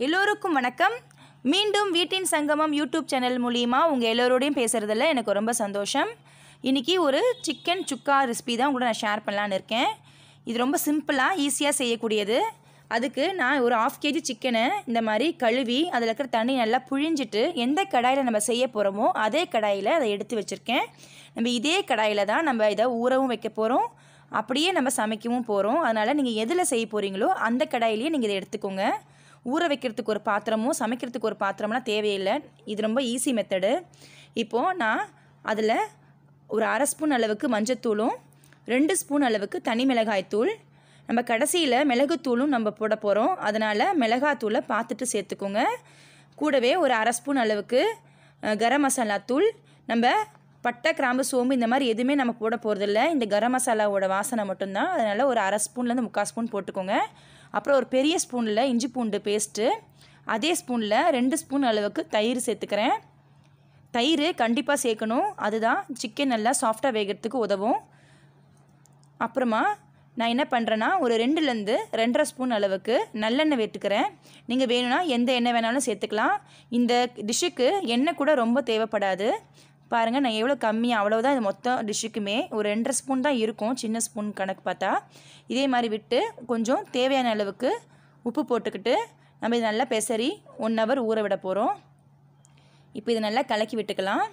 எல்லோருக்கும் வணக்கம் மீண்டும் வீட்டின் சங்கமம் யூடியூப் சேனல் மூலியமா உங்கள் எல்லோரோடையும் பேசுகிறதுல எனக்கு ரொம்ப சந்தோஷம் இன்றைக்கி ஒரு சிக்கன் சுக்கா ரெசிபி தான் உங்களோட நான் ஷேர் பண்ணலான்னு இருக்கேன் இது ரொம்ப சிம்பிளாக ஈஸியாக செய்யக்கூடியது அதுக்கு நான் ஒரு ஆஃப் கேஜி சிக்கனை இந்த மாதிரி கழுவி அதில் இருக்கிற தண்ணி நல்லா புழிஞ்சிட்டு எந்த கடாயில் நம்ம செய்ய போகிறோமோ அதே கடாயில் அதை எடுத்து வச்சுருக்கேன் நம்ம இதே கடாயில் தான் நம்ம இதை ஊறவும் வைக்க போகிறோம் அப்படியே நம்ம சமைக்கவும் போகிறோம் அதனால் நீங்கள் எதில் செய்ய போகிறீங்களோ அந்த கடாயிலேயே நீங்கள் இதை எடுத்துக்கோங்க ஊற வைக்கிறதுக்கு ஒரு பாத்திரமும் சமைக்கிறதுக்கு ஒரு பாத்திரம்லாம் தேவையில்லை இது ரொம்ப ஈஸி மெத்தடு இப்போது நான் அதில் ஒரு அரை ஸ்பூன் அளவுக்கு மஞ்சத்தூளும் ரெண்டு ஸ்பூன் அளவுக்கு தனி மிளகாய்த்தூள் நம்ம கடைசியில் மிளகுத்தூளும் நம்ம போட போகிறோம் அதனால் மிளகாத்தூளை பார்த்துட்டு சேர்த்துக்கோங்க கூடவே ஒரு அரை ஸ்பூன் அளவுக்கு அஹ், கரம் மசாலா தூள் நம்ம பட்டை கிராம்பு சோம்பு இந்த மாதிரி எதுவுமே நம்ம போட போகிறதில்ல இந்த கரம் மசாலாவோட வாசனை மட்டும்தான் அதனால் ஒரு அரை ஸ்பூன்லேருந்து முக்கால் ஸ்பூன் போட்டுக்கோங்க அப்புறம் ஒரு பெரிய ஸ்பூனில் இஞ்சி பூண்டு பேஸ்ட்டு அதே ஸ்பூனில் ரெண்டு ஸ்பூன் அளவுக்கு தயிர் சேர்த்துக்கிறேன் தயிர் கண்டிப்பாக சேர்க்கணும் அதுதான் சிக்கன் நல்லா சாஃப்டாக வேகிறதுக்கு உதவும் அப்புறமா நான் என்ன பண்ணுறேன்னா ஒரு ரெண்டுலேருந்து ரெண்டரை ஸ்பூன் அளவுக்கு நல்லெண்ணெய் வெட்டுக்கிறேன் நீங்கள் வேணும்னா எந்த எண்ணெய் வேணாலும் சேர்த்துக்கலாம் இந்த டிஷ்ஷுக்கு எண்ணெய் கூட ரொம்ப தேவைப்படாது பாருங்கள் நான் எவ்வளோ கம்மியாக அவ்வளோதான் இது மொத்தம் டிஷ்ஷுக்குமே ஒரு ரெண்டரை ஸ்பூன் தான் இருக்கும் சின்ன ஸ்பூன் கணக்கு பார்த்தா இதே மாதிரி விட்டு கொஞ்சம் தேவையான அளவுக்கு உப்பு போட்டுக்கிட்டு நம்ம இது நல்லா பெசரி ஒன் ஹவர் ஊற விட போகிறோம் இப்போ இதை நல்லா கலக்கி விட்டுக்கலாம்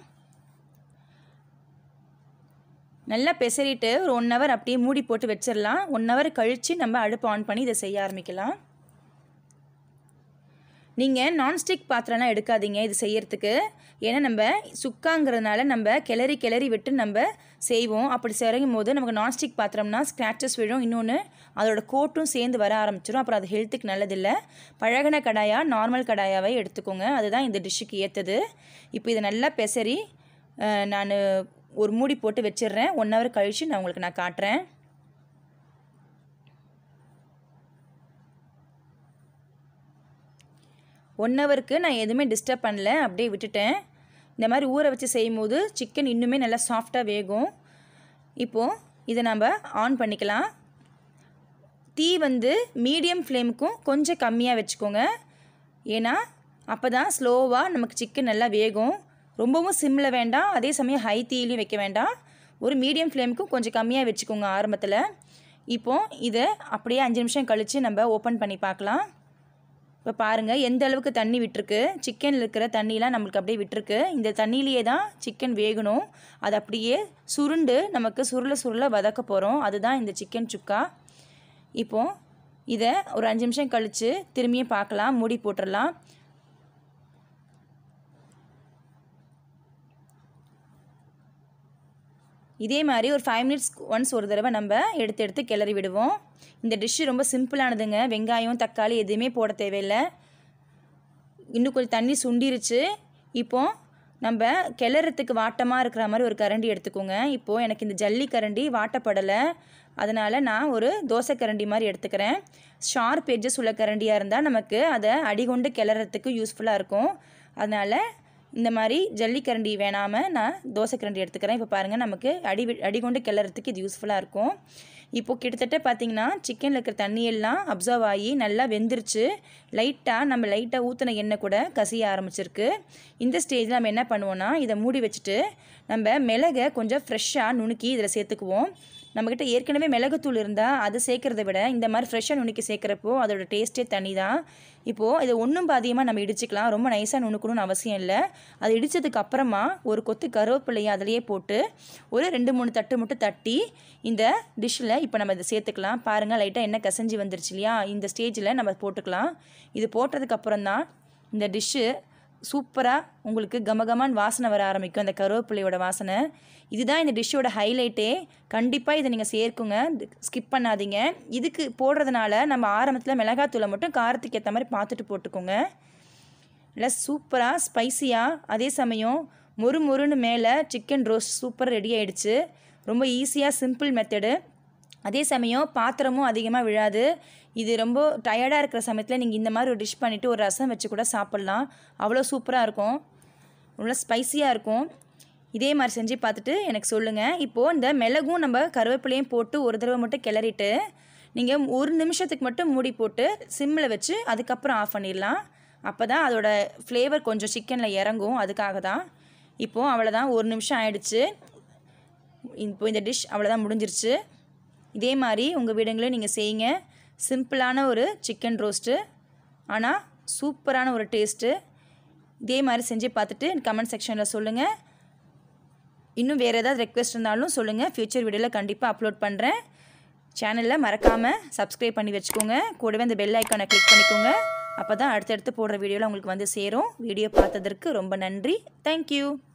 நல்லா பெசரிட்டு ஒரு ஒன் ஹவர் அப்படியே மூடி போட்டு வச்சிடலாம் ஒன் ஹவர் கழித்து நம்ம அடுப்பு ஆன் பண்ணி இதை செய்ய ஆரம்பிக்கலாம் நீங்கள் நான்ஸ்டிக் பாத்திரம்லாம் எடுக்காதீங்க இது செய்யறதுக்கு ஏன்னா நம்ம சுக்காங்கிறதுனால நம்ம கிளறி கிளறி விட்டு நம்ம செய்வோம் அப்படி செய்யும் போது நமக்கு நான்ஸ்டிக் பாத்திரம்னா ஸ்க்ராச்சஸ் விழும் இன்னொன்று அதோட கோட்டும் சேர்ந்து வர ஆரம்பிச்சிடும் அப்புறம் அது ஹெல்த்துக்கு நல்லதில்லை பழகின கடாயா நார்மல் கடாயாவை எடுத்துக்கோங்க அதுதான் இந்த டிஷ்ஷுக்கு ஏற்றது இப்போ இதை நல்லா பெசரி நான் ஒரு மூடி போட்டு வச்சிடுறேன் ஒன் ஹவர் கழித்து நான் உங்களுக்கு நான் காட்டுறேன் ஒன் ஹவருக்கு நான் எதுவுமே டிஸ்டர்ப் பண்ணல அப்படியே விட்டுட்டேன் இந்த மாதிரி ஊற வச்சு செய்யும்போது சிக்கன் இன்னுமே நல்லா சாஃப்டாக வேகும் இப்போது இதை நம்ம ஆன் பண்ணிக்கலாம் தீ வந்து மீடியம் ஃப்ளேமுக்கும் கொஞ்சம் கம்மியாக வச்சுக்கோங்க ஏன்னா அப்போ தான் ஸ்லோவாக நமக்கு சிக்கன் நல்லா வேகும் ரொம்பவும் சிம்மில் வேண்டாம் அதே சமயம் ஹை தீலையும் வைக்க வேண்டாம் ஒரு மீடியம் ஃப்ளேமுக்கும் கொஞ்சம் கம்மியாக வச்சுக்கோங்க ஆரம்பத்தில் இப்போது இதை அப்படியே அஞ்சு நிமிஷம் கழித்து நம்ம ஓப்பன் பண்ணி பார்க்கலாம் இப்போ பாருங்கள் எந்த அளவுக்கு தண்ணி விட்டுருக்கு சிக்கனில் இருக்கிற தண்ணியெலாம் நம்மளுக்கு அப்படியே விட்டுருக்கு இந்த தண்ணியிலேயே தான் சிக்கன் வேகணும் அது அப்படியே சுருண்டு நமக்கு சுருள சுருள வதக்க போகிறோம் அதுதான் இந்த சிக்கன் சுக்கா இப்போது இதை ஒரு அஞ்சு நிமிஷம் கழித்து திரும்பியும் பார்க்கலாம் மூடி போட்டுடலாம் இதே மாதிரி ஒரு ஃபைவ் மினிட்ஸ் ஒன்ஸ் ஒரு தடவை நம்ம எடுத்து எடுத்து கிளறி விடுவோம் இந்த டிஷ்ஷு ரொம்ப சிம்பிளானதுங்க வெங்காயம் தக்காளி எதுவுமே போட தேவையில்லை இன்னும் கொஞ்சம் தண்ணி சுண்டிருச்சு இப்போ நம்ம கிளறத்துக்கு வாட்டமாக இருக்கிற மாதிரி ஒரு கரண்டி எடுத்துக்கோங்க இப்போது எனக்கு இந்த ஜல்லி கரண்டி வாட்டப்படலை அதனால் நான் ஒரு தோசை கரண்டி மாதிரி எடுத்துக்கிறேன் ஷார்ப் எட்ஜஸ் உள்ள கரண்டியாக இருந்தால் நமக்கு அதை அடிகொண்டு கிளறத்துக்கு யூஸ்ஃபுல்லாக இருக்கும் அதனால் இந்த மாதிரி ஜல்லிக்கரண்டி வேணாமல் நான் தோசை கரண்டி எடுத்துக்கிறேன் இப்போ பாருங்கள் நமக்கு அடி அடிகொண்டு கிளறதுக்கு இது யூஸ்ஃபுல்லாக இருக்கும் இப்போது கிட்டத்தட்ட பார்த்தீங்கன்னா சிக்கனில் இருக்கிற தண்ணியெல்லாம் அப்சர்வ் ஆகி நல்லா வெந்துருச்சு லைட்டாக நம்ம லைட்டாக ஊற்றின எண்ணெய் கூட கசிய ஆரம்பிச்சிருக்கு இந்த ஸ்டேஜில் நம்ம என்ன பண்ணுவோன்னா இதை மூடி வச்சுட்டு நம்ம மிளகை கொஞ்சம் ஃப்ரெஷ்ஷாக நுணுக்கி இதில் சேர்த்துக்குவோம் நம்மக்கிட்ட ஏற்கனவே மிளகுத்தூள் இருந்தால் அதை சேர்க்குறத விட இந்த மாதிரி ஃப்ரெஷ்ஷாக நுணுக்கி சேர்க்குறப்போ அதோட டேஸ்ட்டே தனி தான் இப்போது இதை ஒன்றும் பாதியமாக நம்ம இடிச்சிக்கலாம் ரொம்ப நைஸாக நுணுக்கணும்னு அவசியம் இல்லை அது இடித்ததுக்கு அப்புறமா ஒரு கொத்து கருவேப்பிலையை அதிலேயே போட்டு ஒரு ரெண்டு மூணு தட்டு மட்டும் தட்டி இந்த டிஷ்ஷில் இப்போ நம்ம இதை சேர்த்துக்கலாம் பாருங்கள் லைட்டாக எண்ணெய் கசஞ்சி வந்துருச்சு இல்லையா இந்த ஸ்டேஜில் நம்ம போட்டுக்கலாம் இது போட்டதுக்கப்புறம் தான் இந்த டிஷ்ஷு சூப்பராக உங்களுக்கு கமகமான் வாசனை வர ஆரம்பிக்கும் அந்த கருவேப்பிலையோட வாசனை இதுதான் இந்த டிஷ்ஷோட ஹைலைட்டே கண்டிப்பாக இதை நீங்கள் சேர்க்குங்க ஸ்கிப் பண்ணாதீங்க இதுக்கு போடுறதுனால நம்ம ஆரம்பத்தில் மிளகாத்தூளை மட்டும் காரத்துக்கு ஏற்ற மாதிரி பார்த்துட்டு போட்டுக்கோங்க நல்லா சூப்பராக ஸ்பைசியாக அதே சமயம் மொறு மொறுன்னு மேலே சிக்கன் ரோஸ்ட் சூப்பர் ரெடி ஆயிடுச்சு ரொம்ப ஈஸியாக சிம்பிள் மெத்தடு அதே சமயம் பாத்திரமும் அதிகமாக விழாது இது ரொம்ப டயர்டாக இருக்கிற சமயத்தில் நீங்கள் இந்த மாதிரி ஒரு டிஷ் பண்ணிவிட்டு ஒரு ரசம் வச்சு கூட சாப்பிட்லாம் அவ்வளோ சூப்பராக இருக்கும் ரொம்ப ஸ்பைசியாக இருக்கும் இதே மாதிரி செஞ்சு பார்த்துட்டு எனக்கு சொல்லுங்கள் இப்போது இந்த மிளகும் நம்ம கருவேப்பிலையும் போட்டு ஒரு தடவை மட்டும் கிளறிட்டு நீங்கள் ஒரு நிமிஷத்துக்கு மட்டும் மூடி போட்டு சிம்மில் வச்சு அதுக்கப்புறம் ஆஃப் பண்ணிடலாம் அப்போ தான் அதோட ஃப்ளேவர் கொஞ்சம் சிக்கனில் இறங்கும் அதுக்காக தான் இப்போது அவ்வளோதான் ஒரு நிமிஷம் ஆயிடுச்சு இப்போ இந்த டிஷ் அவ்வளோதான் முடிஞ்சிருச்சு இதே மாதிரி உங்கள் வீடுங்களே நீங்கள் செய்யுங்க சிம்பிளான ஒரு சிக்கன் ரோஸ்ட்டு ஆனால் சூப்பரான ஒரு டேஸ்ட்டு இதே மாதிரி செஞ்சு பார்த்துட்டு கமெண்ட் செக்ஷனில் சொல்லுங்கள் இன்னும் வேறு ஏதாவது ரெக்வெஸ்ட் இருந்தாலும் சொல்லுங்கள் ஃப்யூச்சர் வீடியோவில் கண்டிப்பாக அப்லோட் பண்ணுறேன் சேனலில் மறக்காமல் சப்ஸ்கிரைப் பண்ணி வச்சுக்கோங்க கூடவே அந்த பெல் ஐக்கானை கிளிக் பண்ணிக்கோங்க அப்போ தான் அடுத்தடுத்து போடுற வீடியோவில் உங்களுக்கு வந்து சேரும் வீடியோ பார்த்ததற்கு ரொம்ப நன்றி தேங்க்யூ